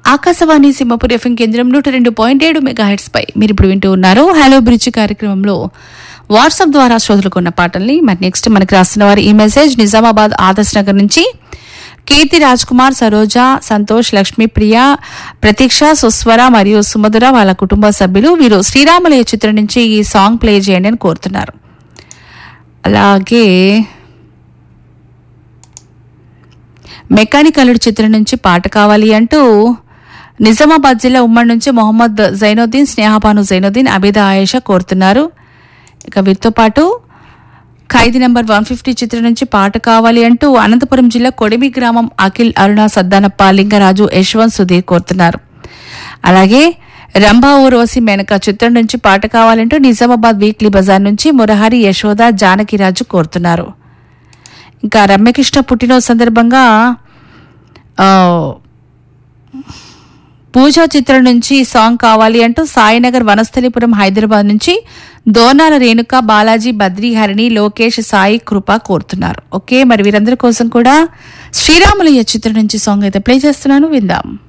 Akashvani Simhapur FM కేంద్రం నూట రెండు పాయింట్ ఏడు మెగా హెడ్స్ పై మీరు ఇప్పుడు వింటూ ఉన్నారు హలో బ్రిడ్జ్ కార్యక్రమంలో వాట్సాప్ ద్వారా శ్రోతలకు పాటల్ని మరి నెక్స్ట్ మనకి రాస్తున్న వారు ఈ మెసేజ్ నిజామాబాద్ ఆదర్శ్ నగర్ నుంచి కీర్తి రాజ్ కుమార్ సరోజ సంతోష్ లక్ష్మీ ప్రియ ప్రతీక్ష సుస్వర మరియు సుమధుర వాళ్ళ కుటుంబ సభ్యులు వీరు శ్రీరాములయ చిత్రం నుంచి ఈ సాంగ్ ప్లే చేయండి అని కోరుతున్నారు అలాగే మెకానిక్ అల్లుడు చిత్రం నుంచి పాట కావాలి అంటూ నిజామాబాద్ జిల్లా ఉమ్మడి నుంచి మొహమ్మద్ జైనుద్దీన్ స్నేహబాను జైనుద్దీన్ అబిద ఆయేషా కోరుతున్నారు ఇక వీరితో పాటు ఖైదీ నెంబర్ వన్ ఫిఫ్టీ చిత్రం నుంచి పాట కావాలి అంటూ అనంతపురం జిల్లా కొడిమి గ్రామం అఖిల్ అరుణ సద్దానప్ప లింగరాజు యశ్వంత్ సుధీర్ కోరుతున్నారు అలాగే రంభా ఊర్వశి మేనక చిత్రం నుంచి పాట కావాలంటూ నిజామాబాద్ వీక్లీ బజార్ నుంచి మురహరి యశోద జానకిరాజు కోరుతున్నారు ఇంకా రమ్యకృష్ణ పుట్టినరోజు సందర్భంగా ఆ, పూజా చిత్రం నుంచి సాంగ్ కావాలి అంటూ సాయినగర్ వనస్థలిపురం హైదరాబాద్ నుంచి దోనాల రేణుక బాలాజీ బద్రి హరిణి లోకేష్ సాయి కృప కోరుతున్నారు ఓకే మరి వీరందరి కోసం కూడా శ్రీరాములయ్య చిత్రం నుంచి సాంగ్ అయితే ప్లే చేస్తున్నాను విందాం